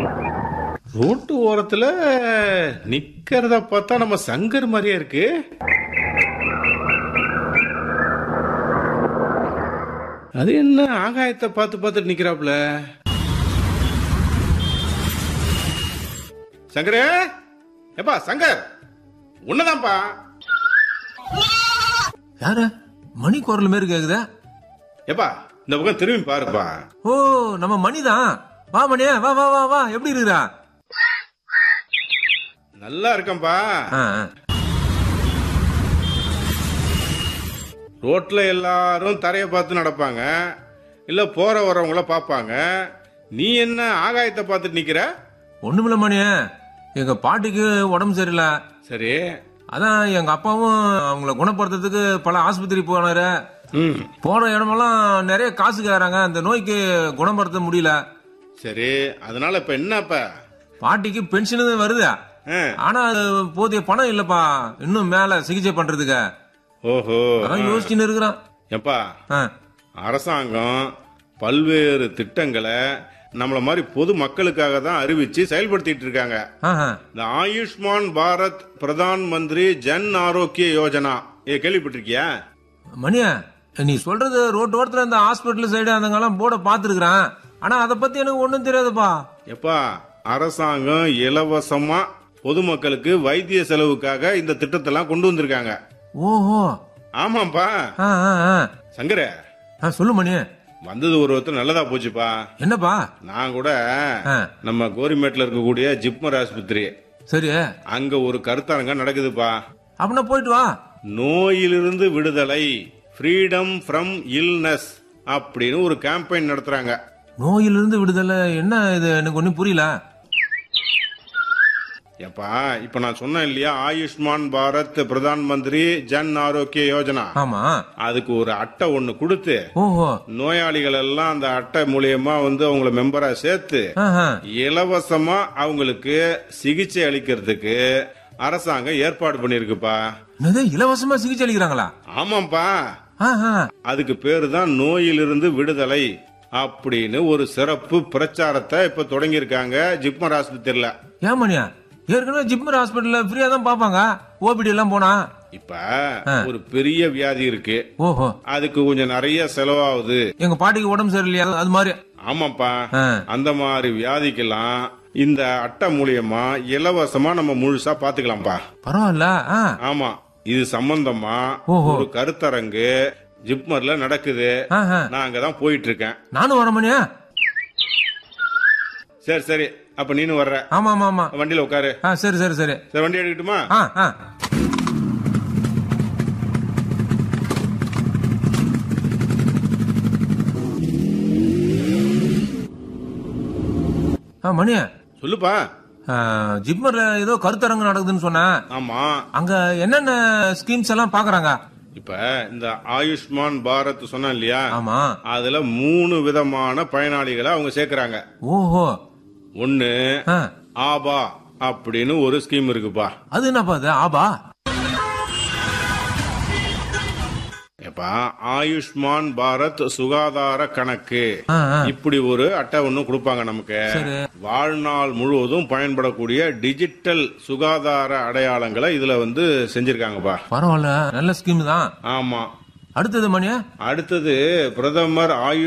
Road ஓரத்துல நிக்கிறத பார்த்தா நம்ம சங்கர் மாதிரியே இருக்கு அது என்ன ஆகாயத்தை பார்த்து பார்த்துட்டு நிக்கிறாப்ல சங்கரே எப்பா சங்கர் உன்னதான்ப்பா யாரு மணி குரல் மாரி கேக்குதா எப்பா இந்த பக்கம் திரும்பி பாருப்பா ஓ நம்ம மணிதான் வா மணியா வா வா வா வா எப்படி இருக்கிறா நல்லா இருக்கேன்பா ஆ, ஆ. ரோட்ல எல்லாரும் தரைய பார்த்து நடப்பாங்க இல்ல போற வரவங்கள பார்ப்பாங்க நீ என்ன ஆகாயத்தை பார்த்துட்டு நிக்கிற ஒண்ணுமில்ல மணியா எங்க பாட்டிக்கு உடம்பு சரியில்லை சரி அதான் எங்க அப்பாவும் அவங்கள குணப்படுத்துறதுக்கு பல ஆஸ்பத்திரி போனாரு ம் போன இடமெல்லாம் நிறைய காசு கேக்குறாங்க அந்த நோய்க்கு குணப்படுத்த முடியல சரி அதனால இப்ப என்னப்ப பாட்டிக்கு பென்ஷன் வருது ஆ, ஆனா அது போதிய பணம் இல்லப்பா இன்னும் மேல சிகிச்சை பண்றதுக்கு ஓஹோ அதான் யோசிச்சுன்னு இருக்கிறான் எப்பா ஆ, அரசாங்கம் பல்வேறு திட்டங்களை நம்மள மாதிரி பொது மக்களுக்காக தான் அறிவிச்சு செயல்படுத்திட்டு இருக்காங்க ஆஹா. இந்த ஆயுஷ்மான் பாரத் பிரதான் மந்திரி ஜன் ஆரோக்கிய யோஜனா ஏ கேள்விப்பட்டிருக்கியா மணியா நீ சொல்றது ரோட்டு ஓரத்துல இந்த ஹாஸ்பிட்டல் சைடு அந்தங்கெல்லாம் போர்டை பாத்துருக்கிறேன் ஆனா அதை பத்தி எனக்கு ஒண்ணும் தெரியாதுப்பா எப்பா அரசாங்கம் இலவசமா பொதுமக்களுக்கு வைத்திய செலவுக்காக இந்த திட்டத்தெல்லாம் கொண்டு வந்திருக்காங்க ஓஹோ ஆமாப்பா ஆ, ஆ, ஆ. சங்கர ஆ, சொல்லு மணி வந்தது ஒரு ஒருத்தர் நல்லதா போச்சுப்பா என்னப்பா நான் கூட ஆ. நம்ம கோரிமேட்ல இருக்கக்கூடிய ஜிப்மர் ஆஸ்பத்திரி சரி அங்க ஒரு கருத்தரங்கம் நடக்குதுப்பா அப்படின்னா போயிட்டு வா நோயிலிருந்து விடுதலை ஃப்ரீடம் ஃப்ரம் இல்னஸ் அப்படின்னு ஒரு கேம்பெயின் நடத்துறாங்க நோயிலிருந்து விடுதலை என்ன இது எனக்கு ஒன்னும் புரியல எப்பா இப்ப நான் சொன்னேன் இல்லையா ஆயுஷ்மான் பாரத் பிரதான் மந்திரி ஜன் ஆரோக்கிய யோஜனா ஆமா அதுக்கு ஒரு அட்டை ஒண்ணு கொடுத்து ஓஹோ நோயாளிகள் எல்லாம் அந்த அட்டை மூலியமா வந்து அவங்கள மெம்பரா சேர்த்து ஆஹா. இலவசமா அவங்களுக்கு சிகிச்சை அளிக்கிறதுக்கு அரசாங்கம் ஏற்பாடு பண்ணிருக்குப்பா என்னது இலவசமா சிகிச்சை அளிக்கிறாங்களா ஆமாப்பா ஆஹா. அதுக்கு பேரு தான் நோயிலிருந்து விடுதலை அப்படின்னு ஒரு சிறப்பு பிரச்சாரத்தை இப்ப தொடங்கியிருக்காங்க ஜிப்மர் ஆஸ்பத்திரியில ஏன் மணியா ஏற்கனவே ஜிப்மர் ஹாஸ்பிட்டல்ல ஃப்ரீயா தான் பாப்பாங்க ஓபிடி எல்லாம் போனா இப்ப ஒரு பெரிய வியாதி இருக்கு ஓஹோ அதுக்கு கொஞ்சம் நிறைய செலவாகுது எங்க பாட்டிக்கு உடம்பு சரியில்லையா அது மாதிரி ஆமாப்பா ஆ. அந்த மாதிரி வியாதிக்கெல்லாம் இந்த அட்டை மூலியமா இலவசமா நம்ம முழுசா பாத்துக்கலாம்ப்பா பரவாயில்ல ஆ. ஆமா இது சம்பந்தமா ஓஹோ. ஒரு கருத்தரங்கு ஜிப்மர்ல நடக்குது ஆஹா. நான் அங்கதான் போயிட்டு இருக்கேன் நானும் வரேன் மணியா சரி சரி அப்ப நீனும் வர்ற ஆமா ஆமா ஆமா வண்டியில உட்காரு ஆ சரி சரி சரி சரி வண்டி எடுக்கட்டுமா ஆ ஆ ஆ மணியா சொல்லுப்பா ஆ, ஜிப்மர்ல ஏதோ கருத்தரங்கு நடக்குதுன்னு சொன்னேன் ஆமா அங்க என்னென்ன ஸ்கீம்ஸ் எல்லாம் பாக்குறாங்க இப்ப இந்த ஆயுஷ்மான் பாரத் சொன்னேன் இல்லையா ஆமா அதுல மூணு விதமான பயனாளிகளை அவங்க சேர்க்கறாங்க ஓஹோ ஒன்னு ஆ, ஆபா அப்படின்னு ஒரு ஸ்கீம் இருக்குப்பா அது என்னப்பா அது ஆபா எப்பா ஆயுஷ்மான் பாரத் சுகாதார கணக்கு ஆ, ஆ. இப்படி ஒரு அட்டை ஒண்ணு கொடுப்பாங்க நமக்கு சரி. வாழ்நாள் முழுவதும் பயன்படக்கூடிய டிஜிட்டல் சுகாதார அடையாளங்களை இதுல வந்து செஞ்சிருக்காங்கப்பா பரவாயில்ல நல்ல ஸ்கீம் தான் ஆமா அடுத்தது மணியா அடுத்தது பிரதமர் ஆயுஷ்